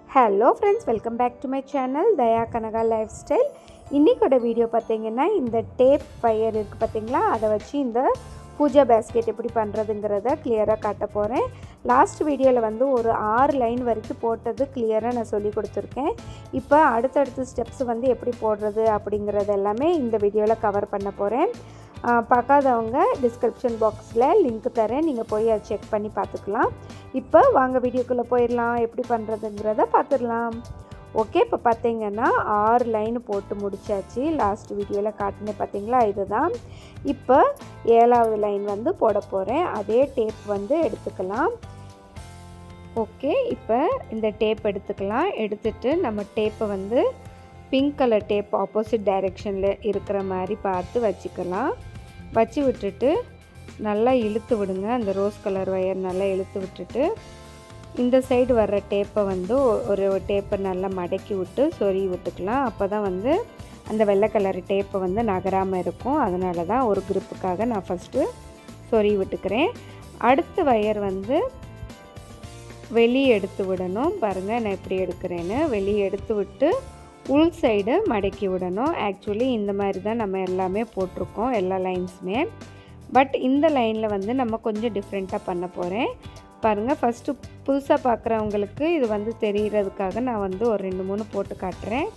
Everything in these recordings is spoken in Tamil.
hello friends welcome back to my channel Daya Kanaka lifestyle இன்றைக்கோட வீடியோ பார்த்தீங்கன்னா இந்த டேப் ஃபயர் இருக்குது பார்த்தீங்களா அதை வச்சு இந்த பூஜா பேஸ்கெட் எப்படி பண்ணுறதுங்கிறத கிளியராக காட்ட போகிறேன் லாஸ்ட் வீடியோவில் வந்து ஒரு ஆறு லைன் வரைக்கும் போட்டது கிளியராக நான் சொல்லி கொடுத்துருக்கேன் இப்போ அடுத்தடுத்த ஸ்டெப்ஸ் வந்து எப்படி போடுறது அப்படிங்கிறது எல்லாமே இந்த வீடியோவில் கவர் பண்ண போகிறேன் பார்க்காதவங்க டிஸ்கிரிப்ஷன் பாக்ஸில் லிங்க் தரேன் நீங்கள் போய் அதை செக் பண்ணி பார்த்துக்கலாம் இப்போ வாங்க வீடியோக்குள்ளே போயிடலாம் எப்படி பண்ணுறதுங்கிறத பார்த்துடலாம் ஓகே இப்போ பார்த்தீங்கன்னா ஆறு லைன் போட்டு முடிச்சாச்சு லாஸ்ட் வீடியோவில் காட்டினேன் பார்த்தீங்களா இதுதான் இப்போ ஏழாவது லைன் வந்து போட போகிறேன் அதே டேப் வந்து எடுத்துக்கலாம் ஓகே இப்போ இந்த டேப் எடுத்துக்கலாம் எடுத்துட்டு நம்ம டேப்பை வந்து பிங்க் கலர் டேப் ஆப்போசிட் டைரெக்ஷனில் இருக்கிற மாதிரி பார்த்து வச்சுக்கலாம் வச்சு விட்டுட்டு நல்லா இழுத்து விடுங்க அந்த ரோஸ் கலர் ஒயர் நல்லா இழுத்து விட்டுட்டு இந்த சைடு வர்ற டேப்பை வந்து ஒரு டேப்பை நல்லா மடக்கி விட்டு சொறி விட்டுக்கலாம் அப்போ தான் வந்து அந்த வெள்ளை கலர் டேப்பை வந்து நகராமல் இருக்கும் அதனால தான் ஒரு குரூப்புக்காக நான் ஃபஸ்ட்டு சொறி விட்டுக்கிறேன் அடுத்த வயர் வந்து வெளியே எடுத்து விடணும் பாருங்கள் நான் எப்படி எடுக்கிறேன்னு வெளியே எடுத்து விட்டு உள் சைடு மடக்கி விடணும் ஆக்சுவலி இந்த மாதிரி தான் நம்ம எல்லாமே போட்டிருக்கோம் எல்லா லைன்ஸுமே பட் இந்த லைனில் வந்து நம்ம கொஞ்சம் டிஃப்ரெண்ட்டாக பண்ண போகிறேன் பாருங்கள் ஃபஸ்ட்டு புதுசாக பார்க்குறவங்களுக்கு இது வந்து தெரிகிறதுக்காக நான் வந்து ஒரு ரெண்டு மூணு போட்டு காட்டுறேன்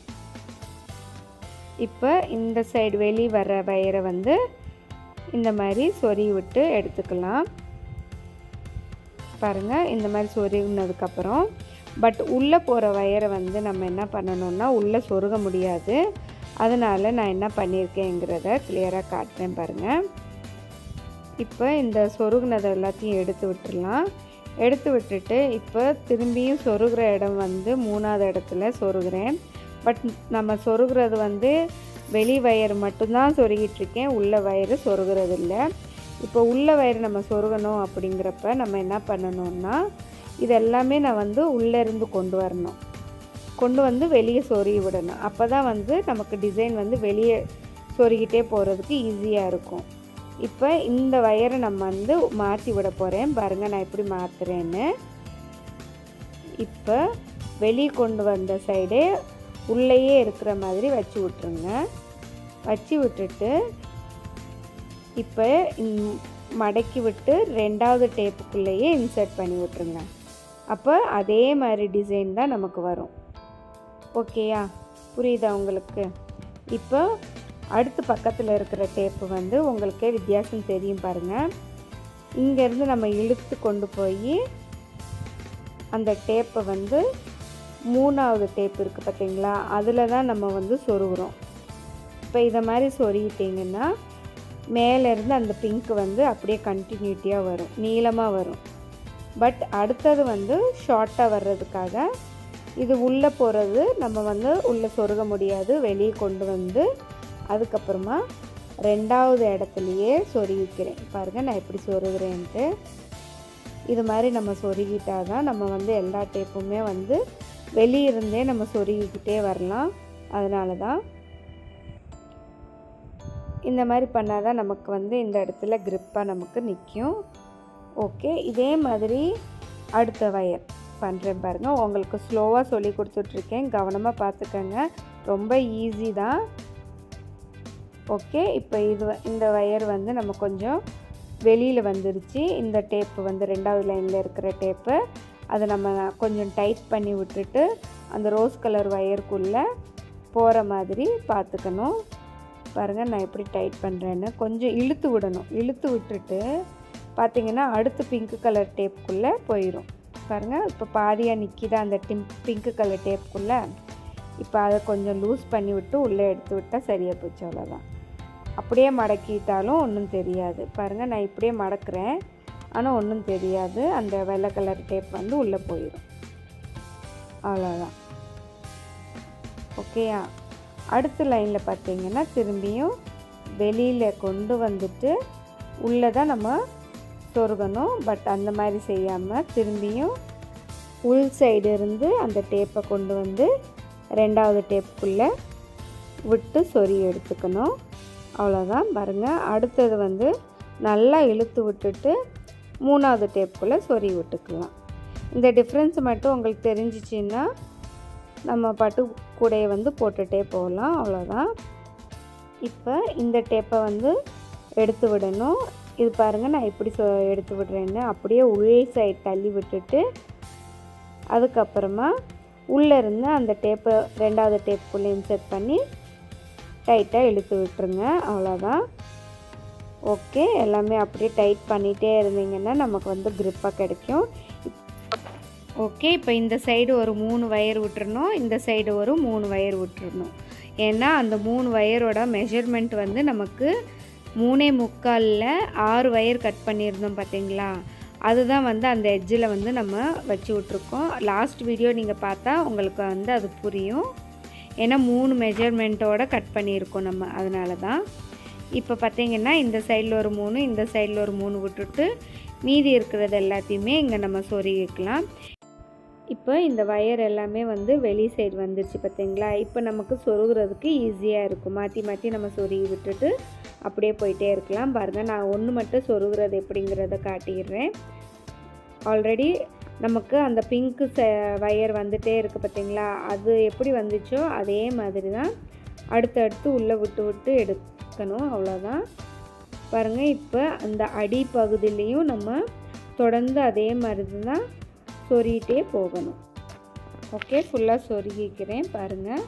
இப்போ இந்த சைடு வெளி வர வயரை வந்து இந்த மாதிரி சொறி விட்டு எடுத்துக்கலாம் பாருங்கள் இந்த மாதிரி சொருகினதுக்கப்புறம் பட் உள்ளே போகிற வயரை வந்து நம்ம என்ன பண்ணணும்னா உள்ளே சொருக முடியாது அதனால் நான் என்ன பண்ணியிருக்கேங்கிறத கிளியராக காட்டுறேன் பாருங்கள் இப்போ இந்த சொருகினதை எல்லாத்தையும் எடுத்து விட்டுடலாம் எடுத்து விட்டுட்டு இப்போ திரும்பியும் சொருகிற இடம் வந்து மூணாவது இடத்துல சொருகிறேன் பட் நம்ம சொருகிறது வந்து வெளி வயர் மட்டும்தான் சொருகிட்டுருக்கேன் உள்ள வயரு சொருகிறது இல்லை இப்போ உள்ள வயர் நம்ம சொருகணும் அப்படிங்கிறப்ப நம்ம என்ன பண்ணணும்னா இது எல்லாமே நான் வந்து உள்ளேருந்து கொண்டு வரணும் கொண்டு வந்து வெளியே சொருகி விடணும் அப்போ தான் வந்து நமக்கு டிசைன் வந்து வெளியே சொருகிட்டே போகிறதுக்கு ஈஸியாக இருக்கும் இப்போ இந்த வயரை நம்ம வந்து மாற்றி விட போகிறேன் பாருங்கள் நான் எப்படி மாற்றுறேன்னு இப்போ வெளியே கொண்டு வந்த சைடே உள்ளேயே இருக்கிற மாதிரி வச்சு விட்ருங்க வச்சு விட்டுட்டு இப்போ மடக்கி விட்டு ரெண்டாவது டேப்புக்குள்ளேயே இன்சர்ட் பண்ணி விட்ருங்க அப்போ அதே மாதிரி டிசைன் தான் நமக்கு வரும் ஓகேயா புரியுதா உங்களுக்கு இப்போ அடுத்த பக்கத்தில் இருக்கிற டேப்பு வந்து உங்களுக்கே வித்தியாசம் தெரியும் பாருங்கள் இங்கேருந்து நம்ம இழுத்து கொண்டு போய் அந்த டேப்பை வந்து மூணாவது டேப் இருக்குது பார்த்தீங்களா அதில் தான் நம்ம வந்து சொருகிறோம் இப்போ இதை மாதிரி சொருகிட்டிங்கன்னா மேலேருந்து அந்த பிங்க் வந்து அப்படியே கண்டினியூட்டியாக வரும் நீளமாக வரும் பட் அடுத்தது வந்து ஷார்ட்டாக வர்றதுக்காக இது உள்ளே போகிறது நம்ம வந்து உள்ளே சொருக முடியாது வெளியே கொண்டு வந்து அதுக்கப்புறமா ரெண்டாவது இடத்துலையே சொருகிக்கிறேன் பாருங்கள் நான் எப்படி சொருகிறேன்ட்டு இது மாதிரி நம்ம சொருகிட்டால் தான் நம்ம வந்து எல்லா டேப்புமே வந்து வெளியிருந்தே நம்ம சொருகிக்கிட்டே வரலாம் அதனால தான் இந்த மாதிரி பண்ணால் தான் நமக்கு வந்து இந்த இடத்துல க்ரிப்பாக நமக்கு நிற்கும் ஓகே இதே மாதிரி அடுத்த வயர் பண்ணுறேன் பாருங்கள் உங்களுக்கு ஸ்லோவாக சொல்லி கொடுத்துட்ருக்கேன் கவனமாக பார்த்துக்கோங்க ரொம்ப ஈஸி தான் ஓகே இப்போ இது இந்த வயர் வந்து நம்ம கொஞ்சம் வெளியில் வந்துருச்சு இந்த டேப்பு வந்து ரெண்டாவது லைனில் இருக்கிற டேப்பு அதை நம்ம கொஞ்சம் டைட் பண்ணி விட்டுட்டு அந்த ரோஸ் கலர் வயருக்குள்ளே போகிற மாதிரி பார்த்துக்கணும் பாருங்கள் நான் எப்படி டைட் பண்ணுறேன்னு கொஞ்சம் இழுத்து விடணும் இழுத்து விட்டுட்டு பார்த்திங்கன்னா அடுத்து பிங்க் கலர் டேப்புக்குள்ளே போயிடும் பாருங்கள் இப்போ பாதியாக நிற்கிதா அந்த டிம் பிங்க் கலர் டேப்புக்குள்ளே இப்போ அதை கொஞ்சம் லூஸ் பண்ணி விட்டு உள்ளே எடுத்து விட்டால் சரியாக போச்சு அவ்வளோதான் அப்படியே மடக்கிட்டாலும் ஒன்றும் தெரியாது பாருங்கள் நான் இப்படியே மடக்கிறேன் ஆனால் ஒன்றும் தெரியாது அந்த வெள்ளை கலர் டேப் வந்து உள்ளே போயிடும் அவ்வளோதான் ஓகேயா அடுத்த லைனில் பார்த்தீங்கன்னா திரும்பியும் வெளியில் கொண்டு வந்துட்டு உள்ளே தான் நம்ம சொருகணும் பட் அந்த மாதிரி செய்யாமல் திரும்பியும் உள் சைடு இருந்து அந்த டேப்பை கொண்டு வந்து ரெண்டாவது டேப்புக்குள்ளே விட்டு சொறி எடுத்துக்கணும் அவ்வளோதான் பாருங்கள் அடுத்தது வந்து நல்லா இழுத்து விட்டுட்டு மூணாவது டேப்புக்குள்ளே சொறி விட்டுக்கலாம் இந்த டிஃப்ரென்ஸ் மட்டும் உங்களுக்கு தெரிஞ்சிச்சின்னா நம்ம பாட்டு கூடையை வந்து போட்டுகிட்டே போகலாம் அவ்வளோதான் இப்போ இந்த டேப்பை வந்து எடுத்து விடணும் இது பாருங்கள் நான் எப்படி சொ எடுத்து விடுறேன்னு அப்படியே உள் சைடு தள்ளி விட்டுட்டு அதுக்கப்புறமா உள்ளே இருந்து அந்த டேப்பை ரெண்டாவது டேப்புக்குள்ளே இன்சர்ட் பண்ணி டைட்டாக இழுத்து விட்டுருங்க அவ்வளோதான் ஓகே எல்லாமே அப்படியே டைட் பண்ணிகிட்டே இருந்தீங்கன்னா நமக்கு வந்து க்ரிப்பாக கிடைக்கும் ஓகே இப்போ இந்த சைடு ஒரு மூணு வயர் விட்டுறணும் இந்த சைடு ஒரு மூணு வயர் விட்டுறணும் ஏன்னா அந்த மூணு வயரோட மெஷர்மெண்ட் வந்து நமக்கு மூணே முக்காலில் ஆறு வயர் கட் பண்ணியிருந்தோம் பார்த்தீங்களா அதுதான் வந்து அந்த எட்ஜில் வந்து நம்ம வச்சு விட்ருக்கோம் லாஸ்ட் வீடியோ நீங்கள் பார்த்தா உங்களுக்கு வந்து அது புரியும் ஏன்னா மூணு மெஷர்மெண்ட்டோட கட் பண்ணியிருக்கோம் நம்ம அதனால தான் இப்போ பார்த்தீங்கன்னா இந்த சைடில் ஒரு மூணு இந்த சைடில் ஒரு மூணு விட்டுட்டு மீதி இருக்கிறது எல்லாத்தையுமே இங்கே நம்ம சொருகிக்கலாம் இப்போ இந்த வயர் எல்லாமே வந்து வெளி சைடு வந்துருச்சு பார்த்தீங்களா இப்போ நமக்கு சொருகிறதுக்கு ஈஸியாக இருக்கும் மாற்றி மாற்றி நம்ம சொருகி விட்டுட்டு அப்படியே போயிட்டே இருக்கலாம் பாருங்கள் நான் ஒன்று மட்டும் சொருகிறது எப்படிங்கிறத காட்டிடுறேன் ஆல்ரெடி நமக்கு அந்த பிங்க்கு ச வயர் வந்துகிட்டே இருக்குது பார்த்தீங்களா அது எப்படி வந்துச்சோ அதே மாதிரி தான் அடுத்தடுத்து உள்ளே விட்டு விட்டு எடுக்கணும் அவ்வளோதான் பாருங்கள் இப்போ அந்த அடி பகுதியிலையும் நம்ம தொடர்ந்து அதே மாதிரி தான் சொருகிட்டே போகணும் ஓகே ஃபுல்லாக சொருகிக்கிறேன் பாருங்கள்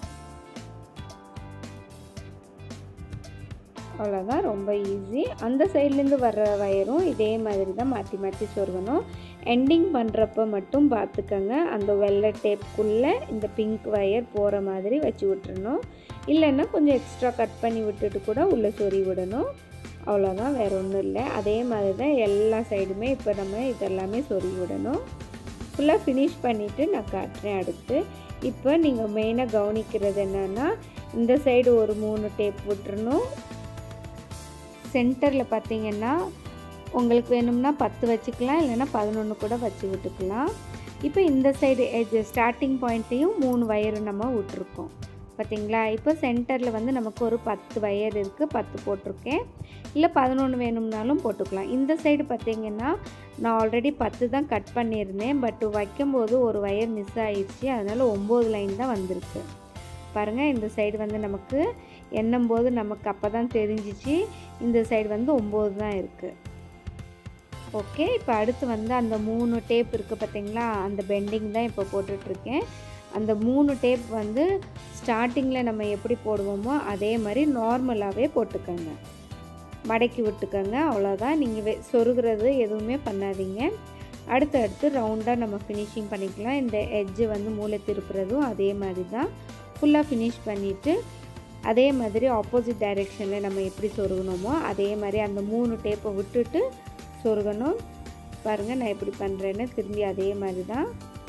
அவ்வளோதான் ரொம்ப ஈஸி அந்த சைட்லேருந்து வர்ற வயரும் இதே மாதிரி தான் மாற்றி மாற்றி சொருகணும் எண்டிங் பண்ணுறப்ப மட்டும் பார்த்துக்கங்க அந்த வெள்ளை டேப்புக்குள்ளே இந்த பிங்க் வயர் போகிற மாதிரி வச்சு விட்டுறணும் இல்லைன்னா கொஞ்சம் எக்ஸ்ட்ரா கட் பண்ணி விட்டுட்டு கூட உள்ளே சொறி விடணும் அவ்வளோதான் வேறு ஒன்றும் இல்லை அதே மாதிரி தான் எல்லா சைடுமே இப்போ நம்ம இதெல்லாமே சொறி விடணும் ஃபுல்லாக ஃபினிஷ் பண்ணிவிட்டு நான் காட்டுறேன் அடுத்து இப்போ நீங்கள் மெயினாக கவனிக்கிறது என்னென்னா இந்த சைடு ஒரு மூணு டேப் விட்டுறணும் சென்டரில் பார்த்தீங்கன்னா உங்களுக்கு வேணும்னா பத்து வச்சுக்கலாம் இல்லைன்னா பதினொன்று கூட வச்சு விட்டுக்கலாம் இப்போ இந்த சைடு எஜ் ஸ்டார்டிங் பாயிண்ட்லேயும் மூணு வயரு நம்ம விட்ருக்கோம் பார்த்தீங்களா இப்போ சென்டரில் வந்து நமக்கு ஒரு பத்து வயர் இருக்குது பத்து போட்டிருக்கேன் இல்லை பதினொன்று வேணும்னாலும் போட்டுக்கலாம் இந்த சைடு பார்த்தீங்கன்னா நான் ஆல்ரெடி பத்து தான் கட் பண்ணியிருந்தேன் பட் வைக்கும்போது ஒரு வயர் மிஸ் ஆயிடுச்சு அதனால் ஒம்பது லைன் தான் வந்திருக்கு பாருங்கள் இந்த சைடு வந்து நமக்கு எண்ணும் போது நமக்கு அப்போ தான் தெரிஞ்சிச்சு இந்த சைடு வந்து ஒம்பது தான் இருக்குது ஓகே இப்போ அடுத்து வந்து அந்த மூணு டேப் இருக்குது பார்த்தீங்களா அந்த பெண்டிங் தான் இப்போ போட்டுட்ருக்கேன் அந்த மூணு டேப் வந்து ஸ்டார்டிங்கில் நம்ம எப்படி போடுவோமோ அதே மாதிரி நார்மலாகவே போட்டுக்கோங்க மடக்கி விட்டுக்கோங்க அவ்வளோதான் நீங்கள் வெ சொருகிறது எதுவுமே பண்ணாதீங்க அடுத்து அடுத்து ரவுண்டாக நம்ம ஃபினிஷிங் பண்ணிக்கலாம் இந்த எட்ஜு வந்து மூளை திருப்புறதும் அதே மாதிரி தான் ஃபுல்லாக ஃபினிஷ் பண்ணிவிட்டு அதே மாதிரி ஆப்போசிட் டைரெக்ஷனில் நம்ம எப்படி சொருகணுமோ அதே மாதிரி அந்த மூணு டேப்பை விட்டுட்டு சொருகணும் பாருங்கள் நான் எப்படி பண்ணுறேன்னு திரும்பி அதே மாதிரி தான்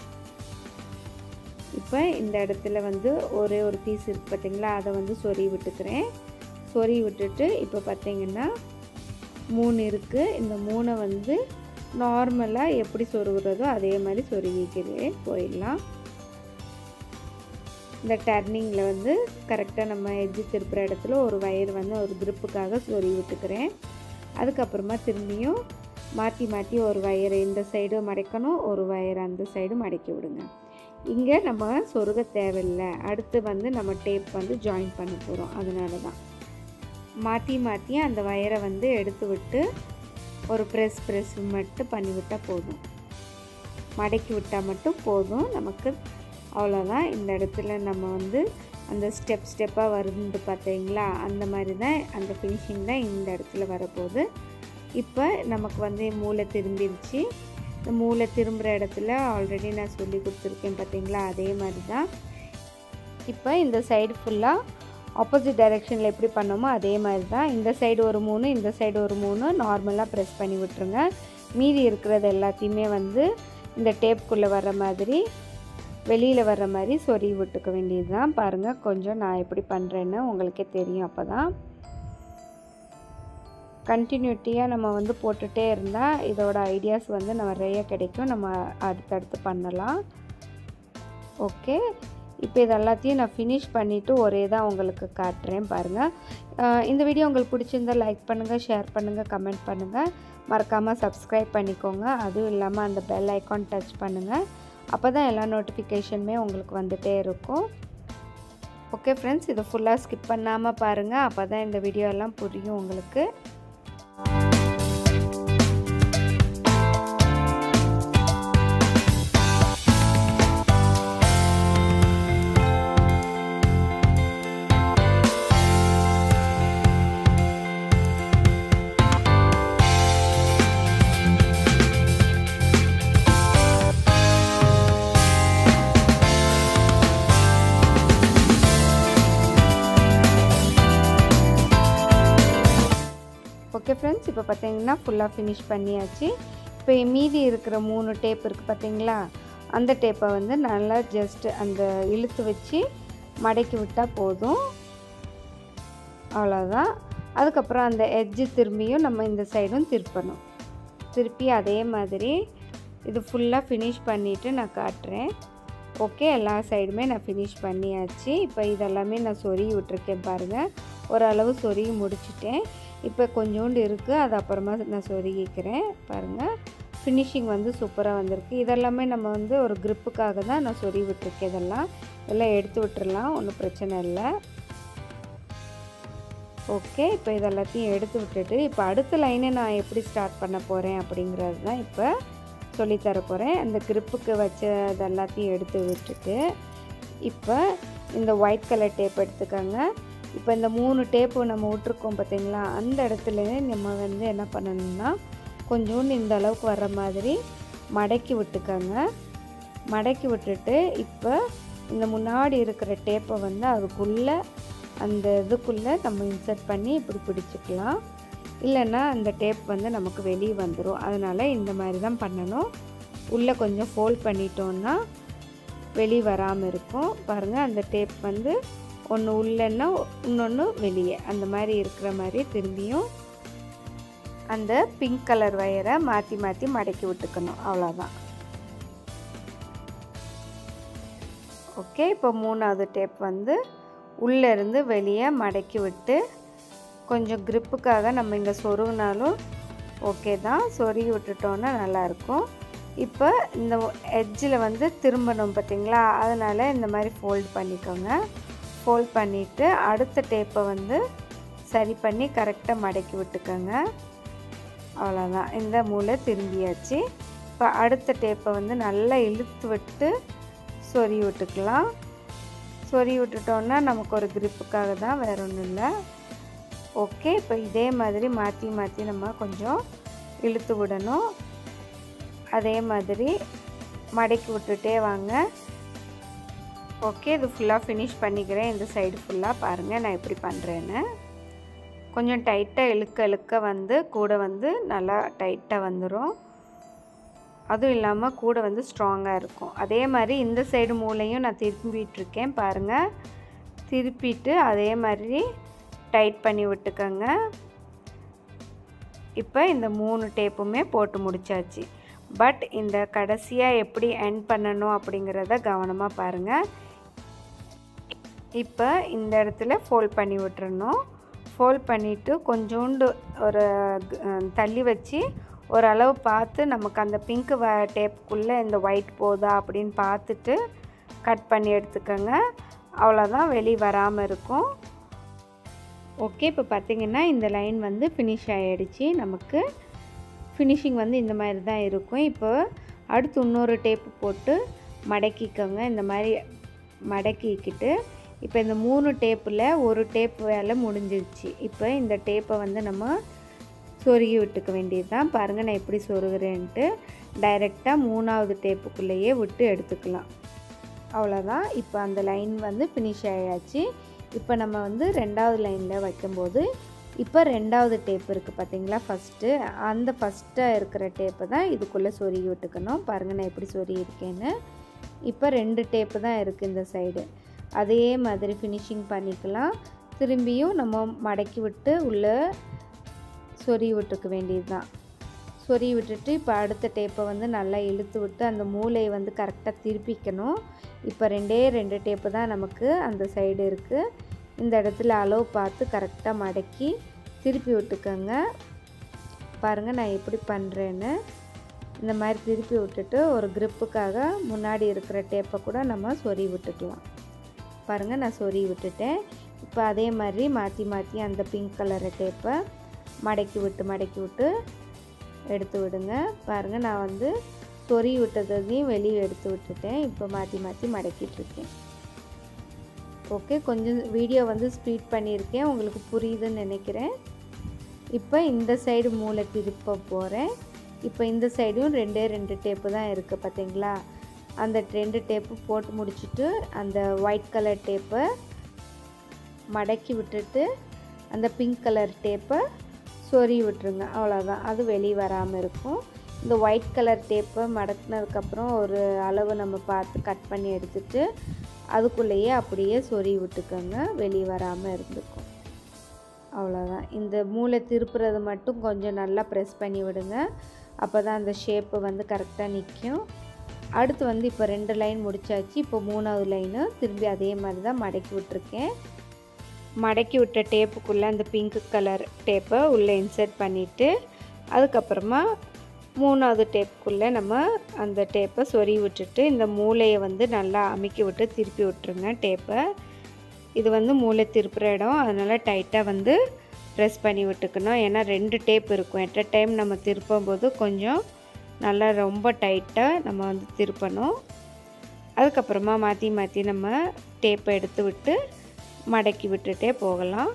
இப்போ இந்த இடத்துல வந்து ஒரே ஒரு பீஸ் இருக்குது பார்த்தீங்களா அதை வந்து சொறி விட்டுக்கிறேன் சொறி விட்டுட்டு இப்போ பார்த்தீங்கன்னா மூணு இருக்குது இந்த மூணை வந்து நார்மலாக எப்படி சொருகிறதோ அதே மாதிரி சொருகிக்கிறே போயிடலாம் இந்த டர்னிங்கில் வந்து கரெக்டாக நம்ம எட்ஜு திருப்புற இடத்துல ஒரு வயர் வந்து ஒரு கிரிப்புக்காக சொறி விட்டுக்கிறேன் அதுக்கப்புறமா திரும்பியும் மாற்றி மாற்றி ஒரு வயரை இந்த சைடு மடைக்கணும் ஒரு வயர் அந்த சைடு மடக்கி விடுங்க இங்கே நம்ம சொருக தேவையில்லை அடுத்து வந்து நம்ம டேப் வந்து ஜாயின் பண்ண போகிறோம் அதனால தான் மாற்றி மாற்றி அந்த வயரை வந்து எடுத்து விட்டு ஒரு ப்ரெஸ் ப்ரெஸ் மட்டும் பண்ணிவிட்டால் போதும் மடக்கி விட்டால் மட்டும் போதும் நமக்கு அவ்வளோதான் இந்த இடத்துல நம்ம வந்து அந்த ஸ்டெப் ஸ்டெப்பாக வருது பார்த்தீங்களா அந்த மாதிரி தான் அந்த ஃபினிஷிங் தான் இந்த இடத்துல வரப்போகுது இப்போ நமக்கு வந்து மூளை திரும்பிருச்சு இந்த மூளை திரும்புகிற இடத்துல ஆல்ரெடி நான் சொல்லி கொடுத்துருக்கேன் பார்த்தீங்களா அதே மாதிரி தான் இப்போ இந்த சைடு ஃபுல்லாக ஆப்போசிட் டைரெக்ஷனில் எப்படி பண்ணோமோ அதே மாதிரி தான் இந்த சைடு ஒரு மூணு இந்த சைடு ஒரு மூணு நார்மலாக ப்ரெஸ் பண்ணி விட்டுருங்க மீதி இருக்கிறது எல்லாத்தையுமே வந்து இந்த டேப்புக்குள்ளே வர்ற மாதிரி வெளியில் வர்ற மாதிரி சொறி விட்டுக்க வேண்டியது தான் பாருங்கள் கொஞ்சம் நான் எப்படி பண்ணுறேன்னு உங்களுக்கே தெரியும் அப்போ தான் கண்டினியூட்டியாக நம்ம வந்து போட்டுகிட்டே இருந்தால் இதோட ஐடியாஸ் வந்து நிறைய கிடைக்கும் நம்ம அடுத்தடுத்து பண்ணலாம் ஓகே இப்போ இது எல்லாத்தையும் நான் ஃபினிஷ் பண்ணிவிட்டு ஒரே தான் உங்களுக்கு காட்டுறேன் பாருங்கள் இந்த வீடியோ உங்களுக்கு பிடிச்சிருந்தால் லைக் பண்ணுங்கள் ஷேர் பண்ணுங்கள் கமெண்ட் பண்ணுங்கள் மறக்காமல் சப்ஸ்கிரைப் பண்ணிக்கோங்க அதுவும் இல்லாமல் அந்த பெல் ஐக்கான் டச் பண்ணுங்கள் அப்போ தான் எல்லா நோட்டிஃபிகேஷனுமே உங்களுக்கு வந்துகிட்டே இருக்கும் ஓகே ஃப்ரெண்ட்ஸ் இதை ஃபுல்லாக ஸ்கிப் பண்ணாமல் பாருங்கள் அப்போ தான் இந்த வீடியோ எல்லாம் புரியும் உங்களுக்கு ஓகே ஃப்ரெண்ட்ஸ் இப்போ பார்த்தீங்கன்னா ஃபுல்லாக ஃபினிஷ் பண்ணியாச்சு இப்போ மீதி இருக்கிற மூணு டேப் இருக்குது பார்த்தீங்களா அந்த டேப்பை வந்து நல்லா ஜஸ்ட் அந்த இழுத்து வச்சு மடக்கி விட்டால் போதும் அவ்வளோதான் அதுக்கப்புறம் அந்த எட்ஜு திரும்பியும் நம்ம இந்த சைடும் திருப்பணும் திருப்பி அதே மாதிரி இது ஃபுல்லாக ஃபினிஷ் பண்ணிவிட்டு நான் காட்டுறேன் ஓகே எல்லா சைடுமே நான் ஃபினிஷ் பண்ணியாச்சு இப்போ இதெல்லாமே நான் சொருகி விட்டுருக்கேன் பாருங்கள் ஓரளவு சொருகி முடிச்சிட்டேன் இப்போ கொஞ்சோண்டு இருக்குது அது அப்புறமா நான் சொருகிக்கிறேன் பாருங்கள் ஃபினிஷிங் வந்து சூப்பராக வந்திருக்கு இதெல்லாமே நம்ம வந்து ஒரு க்ரிப்புக்காக தான் நான் சொருகி விட்டுருக்கேன் இதெல்லாம் இதெல்லாம் எடுத்து விட்டுறலாம் ஒன்றும் பிரச்சனை இல்லை ஓகே இப்போ இதெல்லாத்தையும் எடுத்து விட்டுட்டு இப்போ அடுத்த லைனை நான் எப்படி ஸ்டார்ட் பண்ண போகிறேன் அப்படிங்கிறது தான் இப்போ சொல்லித்தர போகிறேன் அந்த க்ரிப்புக்கு வச்ச இதெல்லாத்தையும் எடுத்து விட்டுட்டு இப்போ இந்த ஒயிட் கலர் டேப் எடுத்துக்கோங்க இப்போ இந்த மூணு டேப்பு நம்ம விட்ருக்கோம் பார்த்தீங்களா அந்த இடத்துல நம்ம வந்து என்ன பண்ணணும்னா கொஞ்சோண்டு இந்த அளவுக்கு வர்ற மாதிரி மடக்கி விட்டுக்கோங்க மடக்கி விட்டுட்டு இப்போ இந்த முன்னாடி இருக்கிற டேப்பை வந்து அதுக்குள்ளே அந்த இதுக்குள்ளே நம்ம இன்சர்ட் பண்ணி இப்படி பிடிச்சிக்கலாம் இல்லைன்னா அந்த டேப் வந்து நமக்கு வெளியே வந்துடும் அதனால் இந்த மாதிரி தான் பண்ணணும் உள்ளே கொஞ்சம் ஃபோல்ட் பண்ணிட்டோன்னா வெளியே வராமல் இருக்கும் பாருங்கள் அந்த டேப் வந்து ஒன்று உள்ளன்னா இன்னொன்று வெளியே அந்த மாதிரி இருக்கிற மாதிரி திரும்பியும் அந்த பிங்க் கலர் வயரை மாற்றி மாற்றி மடக்கி விட்டுக்கணும் அவ்வளோதான் ஓகே இப்போ மூணாவது டேப் வந்து உள்ளேருந்து வெளியே மடக்கி விட்டு கொஞ்சம் க்ரிப்புக்காக நம்ம இங்கே சொருகினாலும் ஓகே தான் சொருகி விட்டுட்டோன்னா நல்லாயிருக்கும் இப்போ இந்த எட்ஜில் வந்து திரும்பணும் பார்த்திங்களா அதனால் இந்த மாதிரி ஃபோல்ட் பண்ணிக்கோங்க ஃபோல்ட் பண்ணிவிட்டு அடுத்த டேப்பை வந்து சரி பண்ணி கரெக்டாக மடக்கி விட்டுக்கோங்க அவ்வளோதான் இந்த மூளை திரும்பியாச்சு இப்போ அடுத்த டேப்பை வந்து நல்லா இழுத்து விட்டு சொறி விட்டுக்கலாம் சொறி விட்டுட்டோன்னா நமக்கு ஒரு க்ரிப்புக்காக தான் வேற ஒன்றும் இல்லை ஓகே இப்போ இதே மாதிரி மாற்றி மாற்றி நம்ம கொஞ்சம் இழுத்து விடணும் அதே மாதிரி மடக்கி விட்டுட்டே வாங்க ஓகே இது ஃபுல்லாக ஃபினிஷ் பண்ணிக்கிறேன் இந்த சைடு ஃபுல்லாக பாருங்கள் நான் எப்படி பண்ணுறேன்னு கொஞ்சம் டைட்டாக இழுக்க இழுக்க வந்து கூட வந்து நல்லா டைட்டாக வந்துடும் அதுவும் இல்லாமல் கூட வந்து ஸ்ட்ராங்காக இருக்கும் அதே மாதிரி இந்த சைடு மூளையும் நான் திருப்பிட்டுருக்கேன் பாருங்கள் திருப்பிட்டு அதே மாதிரி டைட் பண்ணி விட்டுக்கோங்க இப்போ இந்த மூணு டேப்புமே போட்டு முடிச்சாச்சு பட் இந்த கடைசியாக எப்படி எண்ட் பண்ணணும் அப்படிங்கிறத கவனமாக பாருங்கள் இப்போ இந்த இடத்துல ஃபோல்ட் பண்ணி விட்டுறணும் ஃபோல்ட் பண்ணிவிட்டு கொஞ்சோண்டு ஒரு தள்ளி வச்சு ஓரளவு பார்த்து நமக்கு அந்த பிங்க் வ டேப்புக்குள்ளே இந்த ஒயிட் போதா அப்படின்னு பார்த்துட்டு கட் பண்ணி எடுத்துக்கோங்க அவ்வளோதான் வெளியே வராமல் இருக்கும் ஓகே இப்போ பார்த்திங்கன்னா இந்த லைன் வந்து ஃபினிஷ் ஆகிடுச்சு நமக்கு ஃபினிஷிங் வந்து இந்த மாதிரி தான் இருக்கும் இப்போ அடுத்து இன்னொரு டேப்பு போட்டு மடக்கிக்கோங்க இந்த மாதிரி மடக்கிக்கிட்டு இப்போ இந்த மூணு டேப்பில் ஒரு டேப் வேலை முடிஞ்சிருச்சு இப்போ இந்த டேப்பை வந்து நம்ம சொருகி விட்டுக்க வேண்டியது தான் பாருங்கள் நான் எப்படி சொருகிறேன்ட்டு டைரெக்டாக மூணாவது டேப்புக்குள்ளேயே விட்டு எடுத்துக்கலாம் அவ்வளோதான் இப்போ அந்த லைன் வந்து ஃபினிஷ் ஆயாச்சு இப்போ நம்ம வந்து ரெண்டாவது லைனில் வைக்கும்போது இப்போ ரெண்டாவது டேப் இருக்குது பார்த்தீங்களா ஃபஸ்ட்டு அந்த ஃபஸ்ட்டாக இருக்கிற டேப்பை தான் இதுக்குள்ளே சொருகி விட்டுக்கணும் பாருங்கள் நான் எப்படி சொருகி இருக்கேன்னு இப்போ ரெண்டு டேப்பு தான் இருக்குது இந்த சைடு அதே மாதிரி ஃபினிஷிங் பண்ணிக்கலாம் திரும்பியும் நம்ம மடக்கி விட்டு உள்ளே சொறி விட்டுக்க வேண்டியது தான் சொறி விட்டுட்டு இப்போ அடுத்த டேப்பை வந்து நல்லா இழுத்து விட்டு அந்த மூளையை வந்து கரெக்டாக திருப்பிக்கணும் இப்போ ரெண்டே ரெண்டு டேப்பு தான் நமக்கு அந்த சைடு இருக்குது இந்த இடத்துல அளவு பார்த்து கரெக்டாக மடக்கி திருப்பி விட்டுக்கோங்க பாருங்கள் நான் எப்படி பண்ணுறேன்னு இந்த மாதிரி திருப்பி விட்டுட்டு ஒரு க்ரிப்புக்காக முன்னாடி இருக்கிற டேப்பை கூட நம்ம சொறி விட்டுக்கலாம் பாருங்கள் நான் சொறி விட்டுட்டேன் இப்போ அதே மாதிரி மாற்றி மாற்றி அந்த பிங்க் கலர் டேப்பை மடக்கி விட்டு மடக்கி விட்டு எடுத்து விடுங்க பாருங்கள் நான் வந்து சொறி விட்டதையும் வெளியே எடுத்து விட்டுட்டேன் இப்போ மாற்றி மாற்றி மடக்கிட்டுருக்கேன் ஓகே கொஞ்சம் வீடியோ வந்து ஸ்பீட் பண்ணியிருக்கேன் உங்களுக்கு புரியுதுன்னு நினைக்கிறேன் இப்போ இந்த சைடு மூளை திருப்ப போகிறேன் இப்போ இந்த சைடும் ரெண்டே ரெண்டு டேப்பு தான் இருக்குது பார்த்தீங்களா அந்த ரெண்டு டேப்பு போட்டு முடிச்சுட்டு அந்த ஒயிட் கலர் டேப்பை மடக்கி விட்டுட்டு அந்த பிங்க் கலர் டேப்பை சொறி விட்டுருங்க அவ்வளோதான் அது வெளியே வராமல் இருக்கும் இந்த ஒயிட் கலர் டேப்பை மடக்கினதுக்கப்புறம் ஒரு அளவு நம்ம பார்த்து கட் பண்ணி எடுத்துட்டு அதுக்குள்ளேயே அப்படியே சொறி விட்டுக்கோங்க வெளியே வராமல் இருந்துக்கும் அவ்வளோதான் இந்த மூளை திருப்புறது மட்டும் கொஞ்சம் நல்லா ப்ரெஸ் பண்ணி விடுங்க அப்போ தான் அந்த ஷேப்பு வந்து கரெக்டாக நிற்கும் அடுத்து வந்து இப்போ ரெண்டு லைன் முடிச்சாச்சு இப்போ மூணாவது லைனு திரும்பி அதே மாதிரி தான் மடக்கி விட்டுருக்கேன் மடக்கி விட்ட டேப்புக்குள்ளே அந்த பிங்க் கலர் டேப்பை உள்ளே இன்சர்ட் பண்ணிவிட்டு அதுக்கப்புறமா மூணாவது டேப்புக்குள்ளே நம்ம அந்த டேப்பை சொறி விட்டுட்டு இந்த மூளையை வந்து நல்லா அமுக்கி விட்டு திருப்பி விட்டுருங்க டேப்பை இது வந்து மூளை திருப்புற இடம் அதனால் டைட்டாக வந்து ப்ரெஸ் பண்ணி விட்டுக்கணும் ஏன்னா ரெண்டு டேப் இருக்கும் எட் அ டைம் நம்ம திருப்பும் போது கொஞ்சம் நல்லா ரொம்ப டைட்டாக நம்ம வந்து திருப்பணும் அதுக்கப்புறமா மாற்றி மாற்றி நம்ம டேப்பை எடுத்து விட்டு மடக்கி விட்டுட்டே போகலாம்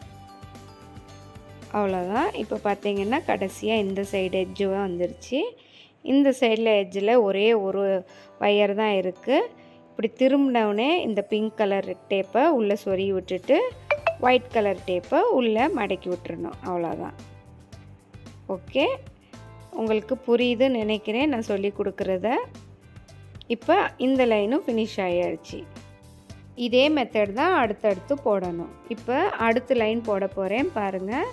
அவ்வளோதான் இப்போ பார்த்தீங்கன்னா கடைசியாக இந்த சைடு எட்ஜு வந்துருச்சு இந்த சைடில் எட்ஜில் ஒரே ஒரு ஒயர் தான் இருக்குது இப்படி திரும்பினவுடனே இந்த பிங்க் கலர் டேப்பை உள்ளே சொறி விட்டுட்டு ஒயிட் கலர் டேப்பை உள்ளே மடக்கி விட்டுறணும் அவ்வளோதான் ஓகே உங்களுக்கு புரியுதுன்னு நினைக்கிறேன் நான் சொல்லி கொடுக்குறத இப்போ இந்த லைனும் ஃபினிஷ் ஆகிடுச்சு இதே மெத்தட் தான் அடுத்தடுத்து போடணும் இப்போ அடுத்த லைன் போட போகிறேன் பாருங்கள்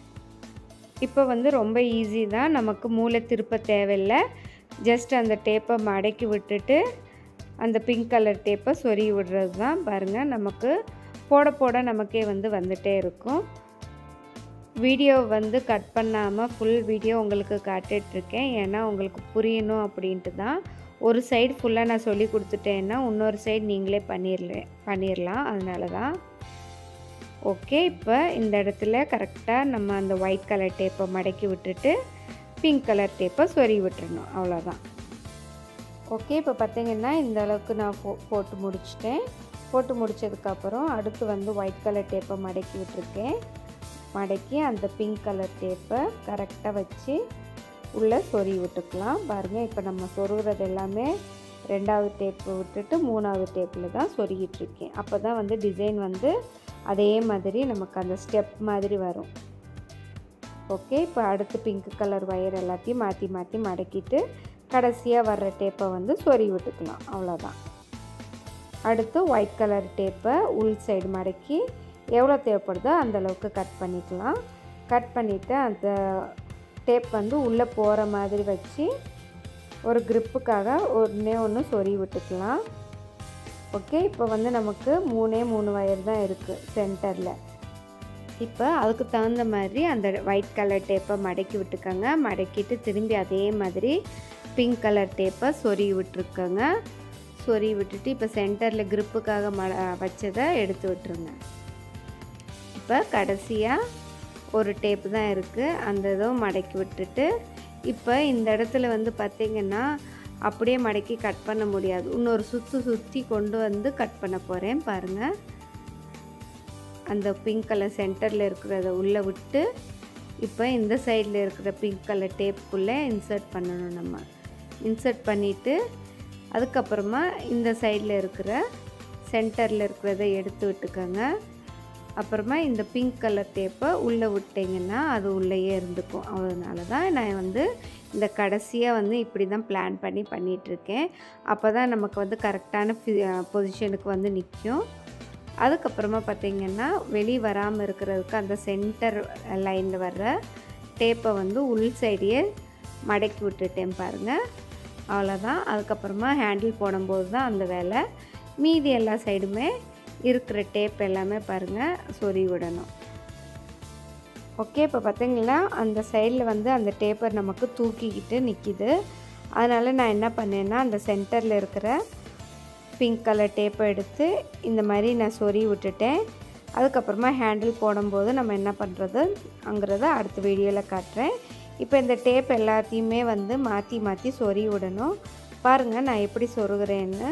இப்போ வந்து ரொம்ப ஈஸி தான் நமக்கு மூளை திருப்ப தேவையில்லை ஜஸ்ட் அந்த டேப்பை மடக்கி விட்டுட்டு அந்த பிங்க் கலர் டேப்பை சொறி விடுறது தான் பாருங்கள் நமக்கு போட போட நமக்கே வந்து வந்துட்டே இருக்கும் வீடியோ வந்து கட் பண்ணாமல் ஃபுல் வீடியோ உங்களுக்கு காட்டிகிட்ருக்கேன் ஏன்னா உங்களுக்கு புரியணும் அப்படின்ட்டு தான் ஒரு சைடு ஃபுல்லாக நான் சொல்லி கொடுத்துட்டேன்னா இன்னொரு சைடு நீங்களே பண்ணிடல பண்ணிடலாம் அதனால தான் ஓகே இப்போ இந்த இடத்துல கரெக்டாக நம்ம அந்த ஒயிட் கலர் டேப்பை மடக்கி விட்டுட்டு பிங்க் கலர் டேப்பை சொறி விட்டுறணும் அவ்வளோதான் ஓகே இப்போ பார்த்தீங்கன்னா இந்த அளவுக்கு நான் போ போட்டு முடிச்சிட்டேன் போட்டு முடித்ததுக்கப்புறம் அடுத்து வந்து ஒயிட் கலர் டேப்பை மடக்கி விட்டுருக்கேன் மடக்கி அந்த பிங்க் கலர் டேப்பை கரெக்டாக வச்சு உள்ளே சொறி விட்டுக்கலாம் பாருங்கள் இப்போ நம்ம சொருகிறது எல்லாமே ரெண்டாவது டேப்பு விட்டுட்டு மூணாவது டேப்பில் தான் சொருகிட்டுருக்கேன் அப்போ தான் வந்து டிசைன் வந்து அதே மாதிரி நமக்கு அந்த ஸ்டெப் மாதிரி வரும் ஓகே இப்போ அடுத்து பிங்க் கலர் ஒயர் எல்லாத்தையும் மாற்றி மாற்றி மடக்கிட்டு கடைசியாக வர்ற டேப்பை வந்து சொறி விட்டுக்கலாம் அவ்வளோதான் அடுத்து ஒயிட் கலர் டேப்பை உள் சைடு மடக்கி எவ்வளோ தேவைப்படுதோ அந்தளவுக்கு கட் பண்ணிக்கலாம் கட் பண்ணிவிட்டு அந்த டேப் வந்து உள்ளே போகிற மாதிரி வச்சு ஒரு க்ரிப்புக்காக ஒன்றே ஒன்று சொறி விட்டுக்கலாம் ஓகே இப்போ வந்து நமக்கு மூணே மூணு வயர் தான் இருக்குது சென்டரில் இப்போ அதுக்கு தகுந்த மாதிரி அந்த ஒயிட் கலர் டேப்பை மடக்கி விட்டுக்கோங்க மடக்கிட்டு திரும்பி அதே மாதிரி பிங்க் கலர் டேப்பை சொறி விட்டுருக்கோங்க சொறி விட்டுட்டு இப்போ சென்டரில் க்ரிப்புக்காக ம வச்சதை எடுத்து விட்டுருங்க இப்போ கடைசியாக ஒரு டேப்பு தான் இருக்குது அந்த இதுவும் மடக்கி விட்டுட்டு இப்போ இந்த இடத்துல வந்து பார்த்திங்கன்னா அப்படியே மடக்கி கட் பண்ண முடியாது இன்னொரு சுற்று சுற்றி கொண்டு வந்து கட் பண்ண போகிறேன் பாருங்கள் அந்த பிங்க் கலர் சென்டரில் இருக்கிறத உள்ளே விட்டு இப்போ இந்த சைடில் இருக்கிற பிங்க் கலர் டேப்புக்குள்ளே இன்சர்ட் பண்ணணும் நம்ம இன்சர்ட் பண்ணிவிட்டு அதுக்கப்புறமா இந்த சைடில் இருக்கிற சென்டரில் இருக்கிறத எடுத்து விட்டுக்கோங்க அப்புறமா இந்த பிங்க் கலர் டேப்பை உள்ளே விட்டிங்கன்னா அது உள்ளேயே இருந்துக்கும் அதனால தான் நான் வந்து இந்த கடைசியாக வந்து இப்படி தான் பிளான் பண்ணி பண்ணிகிட்ருக்கேன் அப்போ தான் நமக்கு வந்து கரெக்டான பொசிஷனுக்கு வந்து நிற்கும் அதுக்கப்புறமா பார்த்திங்கன்னா வெளியே வராமல் இருக்கிறதுக்கு அந்த சென்டர் லைனில் வர்ற டேப்பை வந்து உள் சைடையே மடக்கி விட்டுட்டேன் பாருங்கள் அவ்வளோதான் அதுக்கப்புறமா ஹேண்டில் போடும்போது தான் அந்த வேலை மீதி எல்லா சைடுமே இருக்கிற டேப் எல்லாமே பாருங்கள் சொறி விடணும் ஓகே இப்போ பார்த்தீங்கன்னா அந்த சைடில் வந்து அந்த டேப்பர் நமக்கு தூக்கிக்கிட்டு நிற்கிது அதனால் நான் என்ன பண்ணேன்னா அந்த சென்டரில் இருக்கிற பிங்க் கலர் டேப்பை எடுத்து இந்த மாதிரி நான் சொறி விட்டுட்டேன் அதுக்கப்புறமா ஹேண்டில் போடும்போது நம்ம என்ன பண்ணுறது அங்கிறத அடுத்த வீடியோவில் காட்டுறேன் இப்போ இந்த டேப் எல்லாத்தையுமே வந்து மாற்றி மாற்றி சொறி விடணும் பாருங்கள் நான் எப்படி சொருகிறேன்னு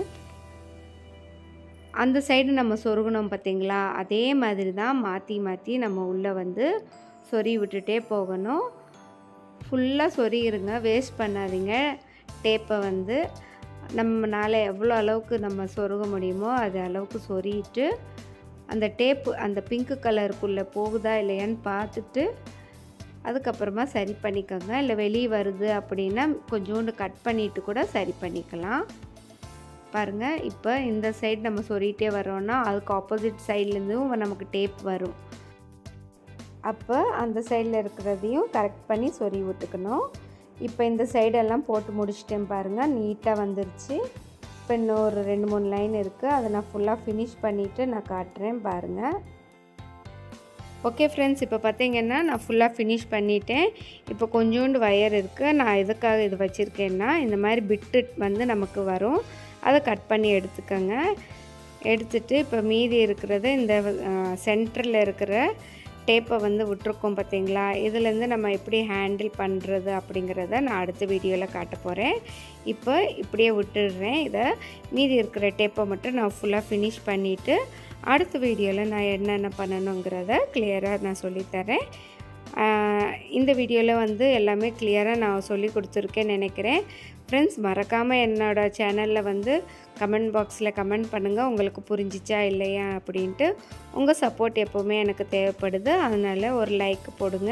அந்த சைடு நம்ம சொருகணும் பார்த்தீங்களா அதே மாதிரி தான் மாற்றி மாற்றி நம்ம உள்ளே வந்து சொறி விட்டுட்டே போகணும் ஃபுல்லாக சொறியிருங்க வேஸ்ட் பண்ணாதீங்க டேப்பை வந்து நம்மளால் எவ்வளோ அளவுக்கு நம்ம சொருக முடியுமோ அது அளவுக்கு சொருகிட்டு அந்த டேப்பு அந்த பிங்க் கலருக்குள்ளே போகுதா இல்லையான்னு பார்த்துட்டு அதுக்கப்புறமா சரி பண்ணிக்கோங்க இல்லை வெளியே வருது அப்படின்னா கொஞ்சோண்டு கட் பண்ணிவிட்டு கூட சரி பண்ணிக்கலாம் பாருங்கள் இப்போ இந்த சைடு நம்ம சொறிகிட்டே வரோன்னா அதுக்கு ஆப்போசிட் சைட்லேருந்தும் நமக்கு டேப் வரும் அப்போ அந்த சைடில் இருக்கிறதையும் கரெக்ட் பண்ணி சொறி விட்டுக்கணும் இப்போ இந்த சைடெல்லாம் போட்டு முடிச்சிட்டேன் பாருங்கள் நீட்டாக வந்துருச்சு இப்போ இன்னும் ஒரு ரெண்டு மூணு லைன் இருக்குது அதை நான் ஃபுல்லாக ஃபினிஷ் பண்ணிவிட்டு நான் காட்டுறேன் பாருங்கள் ஓகே ஃப்ரெண்ட்ஸ் இப்போ பார்த்தீங்கன்னா நான் ஃபுல்லாக ஃபினிஷ் பண்ணிட்டேன் இப்போ கொஞ்சோண்டு வயர் இருக்குது நான் எதுக்காக இது வச்சுருக்கேன்னா இந்த மாதிரி பிட்டு வந்து நமக்கு வரும் அதை கட் பண்ணி எடுத்துக்கோங்க எடுத்துட்டு இப்போ மீதி இருக்கிறது இந்த சென்டரில் இருக்கிற டேப்பை வந்து விட்டுருக்கோம் பார்த்தீங்களா இதுலேருந்து நம்ம எப்படி ஹேண்டில் பண்ணுறது அப்படிங்கிறத நான் அடுத்த வீடியோவில் காட்ட போகிறேன் இப்போ இப்படியே விட்டுடுறேன் இதை மீதி இருக்கிற டேப்பை மட்டும் நான் ஃபுல்லாக ஃபினிஷ் பண்ணிவிட்டு அடுத்த வீடியோவில் நான் என்னென்ன பண்ணணுங்கிறத கிளியராக நான் சொல்லித்தரேன் இந்த வீடியோவில் வந்து எல்லாமே கிளியராக நான் சொல்லி கொடுத்துருக்கேன்னு நினைக்கிறேன் ஃப்ரெண்ட்ஸ் மறக்காமல் என்னோடய சேனலில் வந்து கமெண்ட் பாக்ஸில் கமெண்ட் பண்ணுங்கள் உங்களுக்கு புரிஞ்சிச்சா இல்லையா அப்படின்ட்டு உங்கள் சப்போர்ட் எப்போவுமே எனக்கு தேவைப்படுது அதனால் ஒரு லைக் போடுங்க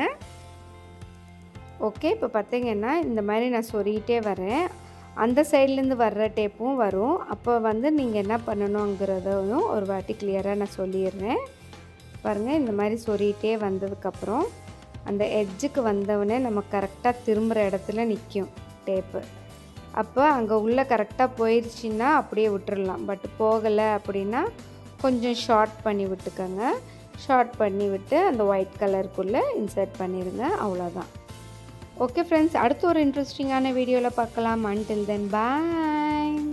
ஓகே இப்போ பார்த்தீங்கன்னா இந்த மாதிரி நான் சொல்லிகிட்டே வரேன் அந்த சைட்லேருந்து வர்ற டேப்பும் வரும் அப்போ வந்து நீங்கள் என்ன பண்ணணுங்கிறதையும் ஒரு வாட்டி கிளியராக நான் சொல்லிடுறேன் பாருங்கள் இந்த மாதிரி சொறிகிட்டே வந்ததுக்கப்புறம் அந்த எட்ஜுக்கு வந்தவுடனே நம்ம கரெக்டாக திரும்புகிற இடத்துல நிற்கும் டேப்பு அப்போ அங்கே உள்ளே கரெக்டாக போயிடுச்சின்னா அப்படியே விட்டுறலாம் பட் போகலை அப்படின்னா கொஞ்சம் ஷார்ட் பண்ணி விட்டுக்கோங்க ஷார்ட் பண்ணி விட்டு அந்த ஒயிட் கலருக்குள்ளே இன்சர்ட் பண்ணிடுங்க அவ்வளோதான் ஓகே ஃப்ரெண்ட்ஸ் அடுத்து ஒரு இன்ட்ரெஸ்டிங்கான வீடியோவில் பார்க்கலாம் அன்டில் தென் பாய்